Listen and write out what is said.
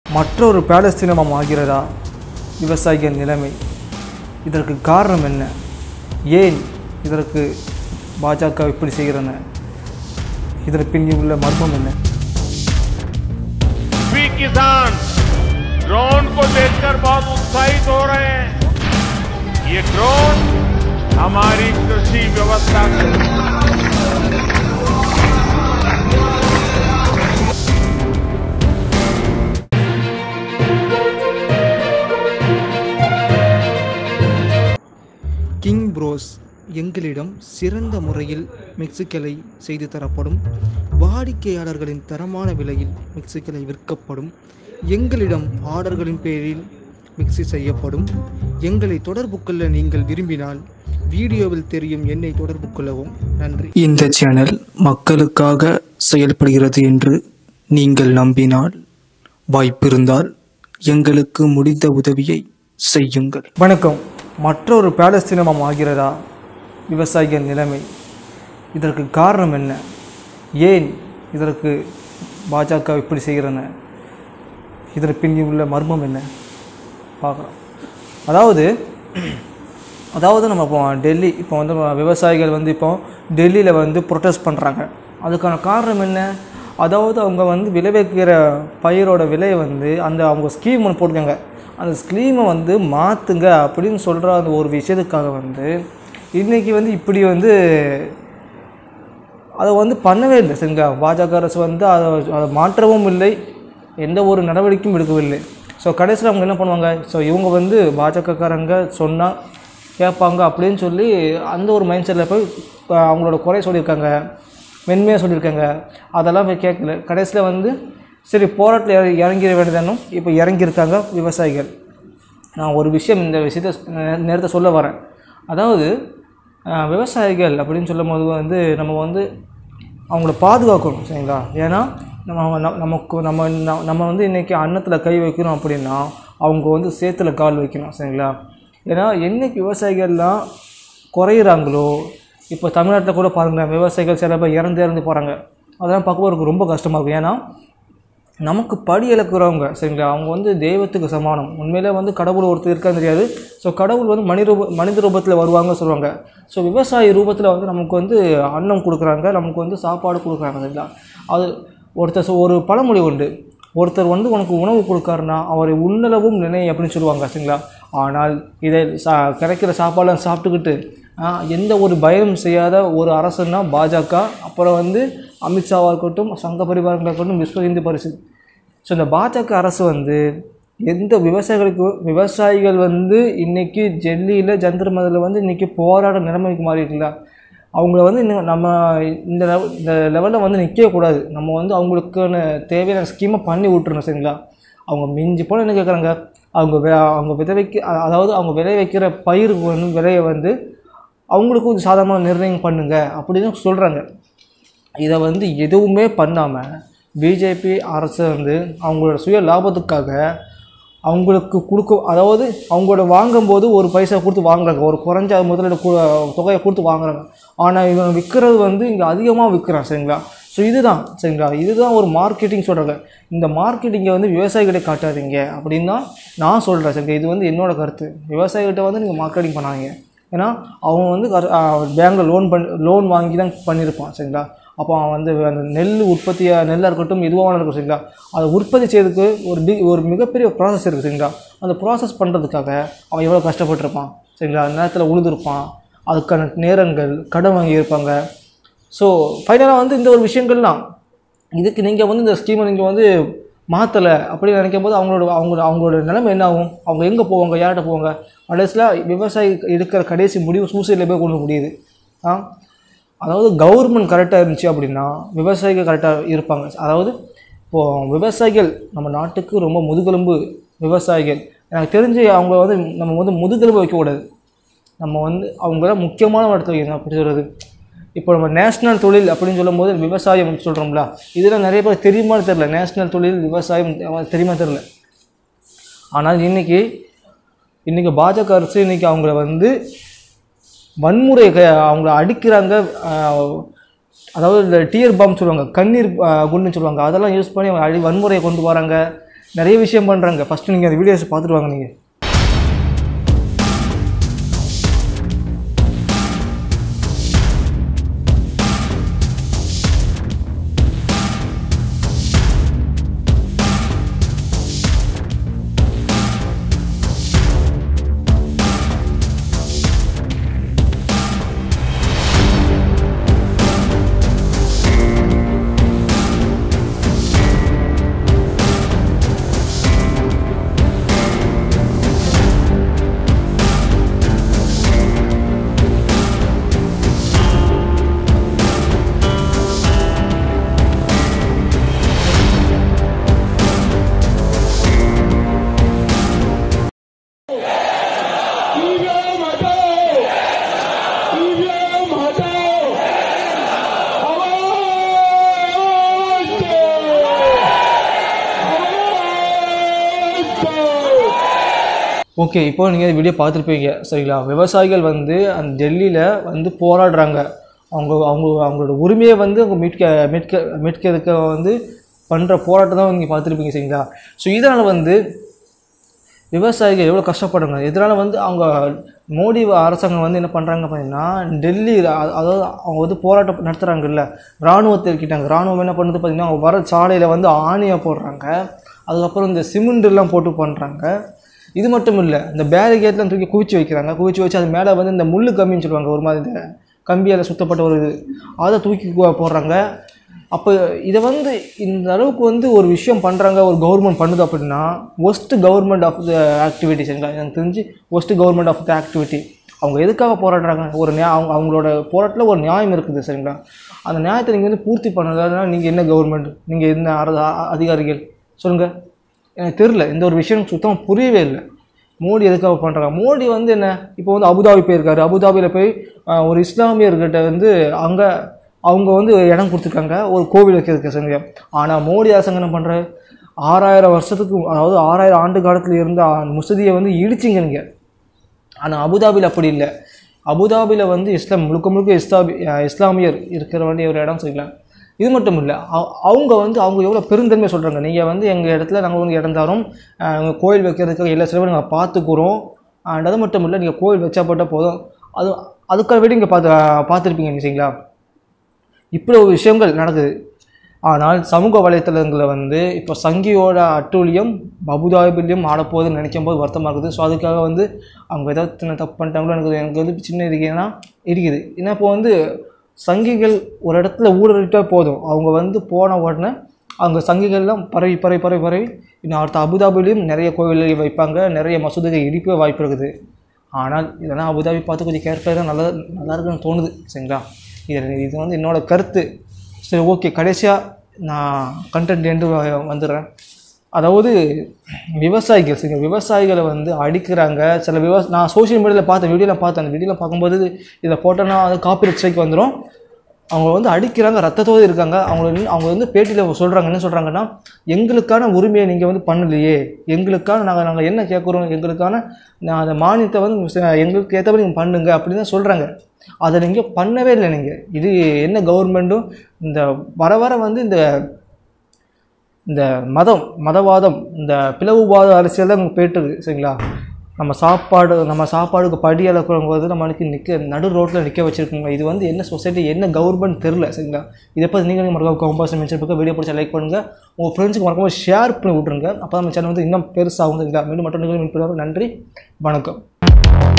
மற்றொரு பாலஸ்தீனமாக ஆகிறதா விவசாயிகள் நிலைமை இதற்கு காரணம் என்ன ஏன் இதற்கு பாஜக இப்படி செய்கிறன இதற்கு பின்னி உள்ள மர்மம் என்ன भी किसान ड्रोन को देखकर बहुत उत्साहित हो रहे हैं ये ड्रोन हमारी कृषि व्यवस्था को கிங் ப்ரோஸ் எங்களிடம் சிறந்த முறையில் மிக்சிகளை செய்து தரப்படும் வாடிக்கையாளர்களின் தரமான விலையில் மிக்சிகளை விற்கப்படும் எங்களிடம் ஆர்டர்களின் பேரில் மிக்சி செய்யப்படும் எங்களை தொடர்பு கொள்ள நீங்கள் விரும்பினால் வீடியோவில் தெரியும் எண்ணை தொடர்பு கொள்ளவும் நன்றி இந்த சேனல் மக்களுக்காக செயல்படுகிறது என்று நீங்கள் நம்பினால் வாய்ப்பிருந்தால் எங்களுக்கு முடிந்த உதவியை செய்யுங்கள் வணக்கம் மற்றொரு பாலஸ்தீனமாக ஆகிறதா விவசாயிகள் நிலைமை இதற்கு காரணம் என்ன ஏன் இதற்கு பாஜக இப்படி செய்கிறன இதற்கு பின்னி உள்ள மர்மம் என்ன பார்க்கலாம் அதாவது அதாவது நம்ம இப்போ டெல்லி இப்போ வந்து விவசாயிகள் வந்து இப்போ டெல்லியில் வந்து ப்ரொட்டஸ்ட் பண்ணுறாங்க அதுக்கான காரணம் என்ன அதாவது அவங்க வந்து விளைவிக்கிற பயிரோட விலையை வந்து அந்த அவங்க ஸ்கீம் ஒன்று போட்டிருக்காங்க அந்த ஸ்கீமை வந்து மாற்றுங்க அப்படின்னு சொல்கிற அந்த ஒரு விஷயத்துக்காக வந்து இன்றைக்கி வந்து இப்படி வந்து அதை வந்து பண்ணவே இல்லை சரிங்களா பாஜக அரசு வந்து அதை அதை மாற்றவும் இல்லை எந்த ஒரு நடவடிக்கையும் எடுக்கவில்லை ஸோ கடைசியில் அவங்க என்ன பண்ணுவாங்க ஸோ இவங்க வந்து பாஜகக்காரங்க சொன்னால் கேட்பாங்க அப்படின்னு சொல்லி அந்த ஒரு மைண்ட் செட்டில் போய் அஹ், அவங்களோட குறை சொல்லியிருக்காங்க மென்மையாக சொல்லியிருக்காங்க அதெல்லாம் போய் கேட்கல கடைசியில் வந்து சரி போராட்டத்தில் இற- இறங்கிட வேண்டியதானும் இப்போ இறங்கியிருக்காங்க விவசாயிகள் நான் ஒரு விஷயம் இந்த விஷயத்தை நே- நேரத்தை சொல்ல வரேன் அதாவது அஹ், விவசாயிகள் அப்படின்னு சொல்லும்போது வந்து நம்ம வந்து அவங்கள பாதுகாக்கணும் சரிங்களா ஏன்னா நம்ம ந- நமக்கு நம்ம ந- நம்ம வந்து இன்றைக்கி அன்னத்தில் கை வைக்கிறோம் அப்படின்னா அவங்க வந்து சேத்துல கால் வைக்கணும் சரிங்களா ஏன்னா என்னைக்கு விவசாயிகள்லாம் குறையிறாங்களோ இப்போ தமிழ்நாட்டில் கூட பாருங்களேன் விவசாயிகள் சில பேர் இறந்து இறந்து போகிறாங்க அதெல்லாம் பார்க்கும்போது ரொம்ப கஷ்டமாக இருக்கும் ஏன்னா நமக்கு படி இழக்கிறவங்க சரிங்களா அவங்க வந்து தெய்வத்துக்கு சமானம் உண்மையிலே வந்து கடவுள் ஒருத்தர் இருக்கான்னு தெரியாது ஸோ கடவுள் வந்து மனித ரூப மனித ரூபத்தில் வருவாங்க சொல்லுவாங்க ஸோ விவசாய ரூபத்தில் வந்து நமக்கு வந்து அன்னம் கொடுக்குறாங்க நமக்கு வந்து சாப்பாடு கொடுக்குறாங்க சரிங்களா அது ஒருத்தர் சொ- ஒரு பழமொழி உண்டு ஒருத்தர் வந்து உனக்கு உணவு கொடுக்காருன்னா அவரை உண்ணளவும் நினை அப்படின்னு சொல்லுவாங்க சரிங்களா ஆனால் இதை சா கிடைக்கிற சாப்பாடெல்லாம் சாப்பிட்டுக்கிட்டு ஆ, எந்த ஒரு பயம் செய்யாத ஒரு அரசுன்னா பாஜக அப்புறம் வந்து அமித்ஷாவாக இருக்கட்டும் சங்க பரிவாரங்களாக இருக்கட்டும் விஸ்வ இந்து பரிசு ஸோ இந்த பாஜக அரசு வந்து எந்த விவசாயிகளுக்கு விவசாயிகள் வந்து இன்னைக்கு டெல்லியில் ஜந்தர் மதில் வந்து இன்னைக்கு போராட நிலைமைக்கு மாறி இருக்குல்ல அவங்கள வந்து இன்னும் நம்ம இந்த level- இந்த லெவலில் வந்து நிற்கவே கூடாது நம்ம வந்து அவங்களுக்கான தேவையான ஸ்கீமை பண்ணி விட்டுறணும் சரிங்களா அவங்க மிஞ்சி போல என்ன கேட்குறாங்க அவங்க வே அவங்க விளைவிக்க அ- அதாவது அவங்க விளைவிக்கிற பயிருக்கு வந்து விலையை வந்து அவங்களுக்கும் இது சாதாரணமாக நிர்ணயம் பண்ணுங்க அப்படின்னு சொல்கிறாங்க இதை வந்து எதுவுமே பண்ணாமல் பிஜேபி அரசு வந்து அவங்களோட சுய லாபத்துக்காக அவங்களுக்கு கொடுக்க அதாவது அவங்களோட வாங்கும்போது ஒரு பைசா கொடுத்து வாங்குறாங்க ஒரு குறைஞ்ச முதலீடு கு- தொகையை கொடுத்து வாங்குறாங்க ஆனால் இவன் விற்கிறது வந்து இங்கே அதிகமாக விற்கிறான் சரிங்களா ஸோ இதுதான் சரிங்களா இதுதான் ஒரு மார்க்கெட்டிங் சொல்கிறாங்க இந்த மார்க்கெட்டிங்கை வந்து விவசாயிகிட்ட காட்டாதீங்க அப்படின்னு தான் நான் சொல்கிறேன் சரிங்களா இது வந்து என்னோட கருத்து விவசாயிகிட்ட வந்து நீங்கள் மார்க்கெட்டிங் பண்ணாதீங்க ஏன்னா அவன் வந்து பேங்க்கில் லோன் பண்ணி லோன் வாங்கி தான் பண்ணியிருப்பான் சரிங்களா அப்போ அவன் வந்து அந்த நெல் உற்பத்தியாக நெல்லாக இருக்கட்டும் எதுவாக இருக்கட்டும் சரிங்களா அதை உற்பத்தி செய்யறதுக்கு ஒரு டி ஒரு மிகப்பெரிய ப்ராசஸ் இருக்குது சரிங்களா அந்த ப்ராசஸ் பண்ணுறதுக்காக அவன் எவ்வளோ கஷ்டப்பட்டிருப்பான் சரிங்களா அந்த நேரத்தில் உழுதுருப்பான் அதுக்கான நேரங்கள் கடன் வாங்கியிருப்பாங்க ஸோ ஃபைனலாக வந்து இந்த ஒரு விஷயங்கள்லாம் இதுக்கு நீங்கள் வந்து இந்த ஸ்கீமை நீங்கள் வந்து மாற்றலை அப்படின்னு நினைக்கும் போது அவங்களோட அவங்க அவங்களோட நிலைமை என்ன ஆகும் அவங்க எங்கே போவாங்க யார்கிட்ட போவாங்க கடைசியில் விவசாயி எடுக்கிற கடைசி முடிவு சூசைடில் போய் கொண்டு முடியுது ஆ அதாவது கவர்மெண்ட் கரெக்டாக இருந்துச்சு அப்படின்னா விவசாயிகள் கரெக்டாக இருப்பாங்க அதாவது இப்போது விவசாயிகள் நம்ம நாட்டுக்கு ரொம்ப முதுகெலும்பு விவசாயிகள் எனக்கு தெரிஞ்சு அவங்க வந்து நம்ம வந்து முதுகெலும்பு வைக்கக்கூடாது நம்ம வந்து அவங்கள முக்கியமான ஒரு இடத்துல வைக்கணும் அப்படி சொல்கிறது இப்போ நம்ம நேஷ்னல் தொழில் அப்படின்னு சொல்லும்போது விவசாயம் சொல்கிறோம்ல இதெல்லாம் நிறைய பேர் தெரியுமான்னு தெரில நேஷ்னல் தொழில் விவசாயம் தெரியுமா தெரில ஆனால் இன்றைக்கி இன்றைக்கி பாஜக அரசு இன்றைக்கி அவங்கள வந்து வன்முறை க- அவங்கள அடிக்கிறாங்க ஆஹ், அதாவது இந்த டியர் பாம் சொல்லுவாங்க கண்ணீர் ஆஹ், குண்டுன்னு சொல்லுவாங்க அதெல்லாம் யூஸ் பண்ணி அவங்க அடி வன்முறையை கொண்டு வராங்க நிறைய விஷயம் பண்ணுறாங்க ஃபஸ்ட்டு நீங்கள் அந்த வீடியோஸ் பார்த்துட்டு வாங்க நீங்கள் ईवीएम हटाओ ईवीएम हटाओ आवाज दो आवाज दो ஓகே இப்போ நீங்கள் வீடியோ பார்த்துருப்பீங்க சரிங்களா விவசாயிகள் வந்து அந்த டெல்லியில் வந்து போராடுறாங்க அவங்க அவங்க அவங்களோட உரிமையை வந்து அவங்க மீட்க மீட்க மீட்கிறதுக்கு வந்து பண்ணுற போராட்டம் தான் நீங்கள் பார்த்துருப்பீங்க சரிங்களா ஸோ இதனால் வந்து விவசாயிகள் எவ்வளோ கஷ்டப்படுறாங்க இதனால் வந்து அவங்க மோடி அரசாங்கம் வந்து என்ன பண்ணுறாங்க அப்படின்னா டெல்லி அ- அதாவது அவங்க வந்து போராட்டம் நடத்துகிறாங்கல்ல இராணுவத்தை இருக்கிட்டாங்க இராணுவம் என்ன பண்ணுது பார்த்தீங்கன்னா அவங்க வர சாலையில் வந்து ஆணியை போடுறாங்க அதுக்கப்புறம் இந்த சிமெண்ட் எல்லாம் போட்டு பண்ணுறாங்க இது மட்டும் இல்லை இந்த பேரிகேட்லாம் தூக்கி குவிச்சு வைக்கிறாங்க குவிச்சு வச்சு அது மேலே வந்து இந்த முள்ளு கம்பின்னு சொல்லுவாங்க ஒரு மாதிரி இந்த கம்பியால் சுத்தப்பட்ட ஒரு இது அதை தூக்கி கு- போடுறாங்க அப்போ இதை வந்து இந்த அளவுக்கு வந்து ஒரு விஷயம் பண்ணுறாங்க ஒரு கவர்மெண்ட் பண்ணுது அப்படின்னா worst government of the activity சரிங்களா எனக்கு தெரிஞ்சு worst government of the activity அவங்க எதுக்காக போராடுறாங்க ஒரு நியா அவங்க அவங்களோட போராட்டத்தில் ஒரு நியாயம் இருக்குது சரிங்களா அந்த நியாயத்தை நீங்கள் வந்து பூர்த்தி பண்ணலன்னா நீங்கள் என்ன கவர்மெண்ட் நீங்கள் என்ன அர- அ- அதிகாரிகள் சொல்லுங்கள் எனக்கு தெரில இந்த ஒரு விஷயம் சுத்தமாக புரியவே இல்லை மோடி எதுக்காக பண்ணுறாங்க மோடி வந்து என்ன இப்போ வந்து அபுதாபி போயிருக்காரு அபுதாபியில் போய் ஆஹ், ஒரு இஸ்லாமியர்கிட்ட வந்து அங்கே அவங்க வந்து இடம் கொடுத்துருக்காங்க ஒரு கோவில் வைக்கிறதுக்கு சரிங்க ஆனால் மோடி அரசாங்கம் என்ன பண்ணுறாரு ஆறாயிரம் வருஷத்துக்கு அதாவது ஆறாயிரம் ஆண்டு காலத்தில் இருந்த அந்த மசூதியை வந்து இடிச்சிங்க நீங்கள் ஆனால் அபுதாபியில் அப்படி இல்லை அபுதாபியில் வந்து இஸ்லாம் முழுக்க முழுக்க இஸ்லாமி அஹ் இஸ்லாமியர் இருக்கிற வேண்டிய ஒரு இடம் சரிங்களா இது மட்டும் இல்லை அவ- அவங்க வந்து அவங்க எவ்வளோ பெருந்தன்மை சொல்கிறாங்க நீங்கள் வந்து எங்கள் இடத்துல நாங்கள் வந்து இடம் தரோம் அஹ் எங்க கோயில் வைக்கிறதுக்கு எல்லா செலவும் நாங்கள் பார்த்துக்குறோம் அண்ட் அது மட்டும் இல்லை நீங்கள் கோயில் வச்சா போட்டால் போதும் அது அதுக்காக விட இங்கே பார்த்து பார்த்துருப்பீங்க நீங்க சரிங்களா இப்படி ஒரு விஷயங்கள் நடக்குது ஆனால் சமூக வலைத்தளங்களில் வந்து இப்போ சங்கியோட அட்டூழியம் அபுதாபிலையும் ஆடப்போகுதுன்னு நினைக்கும் போது வருத்தமாக இருக்குது ஸோ அதுக்காக வந்து அவங்க ஏதாவது சின்ன தப்பு பண்ணிட்டாங்களோ எனக்கு எனக்கு வந்து சின்ன இருக்குன்னா இருக்குது ஏன்னா இப்போ வந்து சங்கிகள் ஒரு இடத்துல ஊழலிட்டா போதும் அவங்க வந்து போன உடனே அவங்க சங்கிகள்லாம் பரவி பரவி பரவி பரவி இன்னும் அடுத்த அபுதாபிலையும் நிறைய கோவில்கள் வைப்பாங்க நிறைய மசூதிகள் இடிப்பே வாய்ப்பு இருக்குது ஆனால் இதெல்லாம் அபுதாபி பார்த்து கொஞ்சம் கேர்ஃபுல்லாக நல்லா நல்லா இருக்குன்னு தோணுது சரிங்களா இது இது வந்து என்னோட கருத்து சரி ஓகே கடைசியாக நான் கண்டென்ட் என்று வ- வந்துடுறேன் அதாவது விவசாயிகள் சரிங்க விவசாயிகளை வந்து அடிக்கிறாங்க சில விவசா நான் சோஷியல் மீடியாவில் பார்த்த வீடியோலாம் பார்த்தேன் அந்த வீடியோவில் பார்க்கும்போது இதை போட்டோன்னா அது காப்பிரைட் ஸ்ட்ரைக் வந்துடும் அவங்க வந்து அடிக்கிறாங்க ரத்தத்தோடு இருக்காங்க அவங்க வந்து- அவங்க வந்து பேட்டியில் சொல்கிறாங்க என்ன சொல்கிறாங்கன்னா எங்களுக்கான உரிமையை நீங்கள் வந்து பண்ணலையே எங்களுக்கான நாங்கள் நாங்கள் என்ன கேட்குறோம் எங்களுக்கான நான் அந்த மானியத்தை வந்து ச- எங்களுக்கு ஏற்றபடி நீங்கள் பண்ணுங்க அப்படின்னு தான் சொல்கிறாங்க அதை நீங்கள் பண்ணவே இல்லை நீங்கள் இது என்ன கவர்மெண்ட்டும் இந்த வர வர வந்து இந்த இந்த மதம் மதவாதம் இந்த பிளவுவாத அரசியல் தான் போயிட்டு இருக்கு சரிங்களா நம்ம சாப்பாடு நம்ம சாப்பாடுக்கு படி அளக்குறவங்க வந்து நம்மளுக்கு நிற்க நடு ரோட்டில் நிற்க வச்சிருக்கோங்க இது வந்து என்ன சொசைட்டி என்ன கவர்மெண்ட் தெரில சரிங்களா இதை பற்றி நீங்கள் மறக்காம கம்பாஸ் மென்ஷன் வீடியோ பிடிச்சா லைக் பண்ணுங்கள் உங்கள் ஃப்ரெண்ட்ஸுக்கு மறக்காம ஷேர் பண்ணி விட்ருங்க அப்போ நம்ம சேனல் வந்து இன்னும் பெருசாகும் சரிங்களா மீண்டும் மற்ற நிகழ்வு மீட் பண்ணுவாங்க. நன்றி வணக்கம்